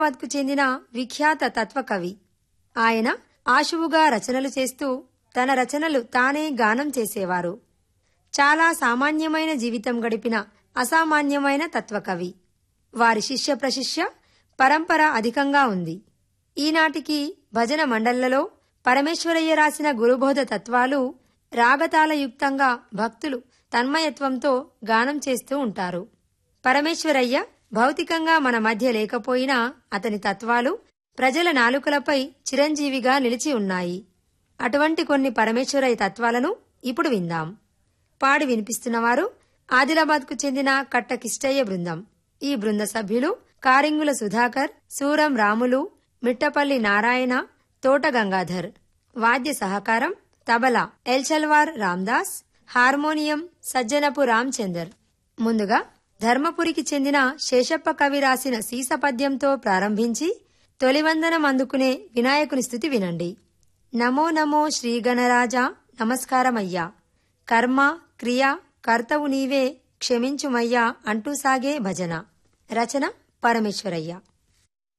కు చెందిన విఖ్యాత తత్వకవి ఆయన ఆశువుగా రచనలు చేస్తూ తన రచనలు తానే గానం చేసేవారు చాలా సామాన్యమైన జీవితం గడిపిన అసామాన్యమైన తత్వకవి వారి శిష్య ప్రశిష్య పరంపర అధికంగా ఉంది ఈనాటికి భజన మండళ్లలో పరమేశ్వరయ్య రాసిన గురుబోధ తత్వాలు రాగతాలయుక్తంగా భక్తులు తన్మయత్వంతో గానం చేస్తూ ఉంటారు పరమేశ్వరయ్య భౌతికంగా మన మధ్య లేకపోయినా అతని తత్వాలు ప్రజల నాలుకలపై చిరంజీవిగా నిలిచి ఉన్నాయి అటువంటి కొన్ని పరమేశ్వరయ్య తత్వాలను ఇప్పుడు విందాం పాడి వినిపిస్తున్నవారు ఆదిలాబాద్కు చెందిన కట్ట కిష్టయ్య బృందం ఈ బృంద సభ్యులు కారింగుల సుధాకర్ సూరం రాములు మిట్టపల్లి నారాయణ తోట గంగాధర్ వాద్య సహకారం తబలా ఎల్చల్వార్ రామ్దాస్ హార్మోనియం సజ్జనపు రామ్చందర్ ముందుగా ధర్మపురికి చెందిన శేషప్ప కవి రాసిన సీసపద్యంతో ప్రారంభించి తొలివందనం అందుకునే వినాయకుని స్థుతి వినండి నమో నమో శ్రీగణరాజ నమస్కారమయ్యా కర్మ క్రియ కర్తవు నీవే క్షమించుమయ్యా అంటూ సాగే భజన రచన పరమేశ్వరయ్య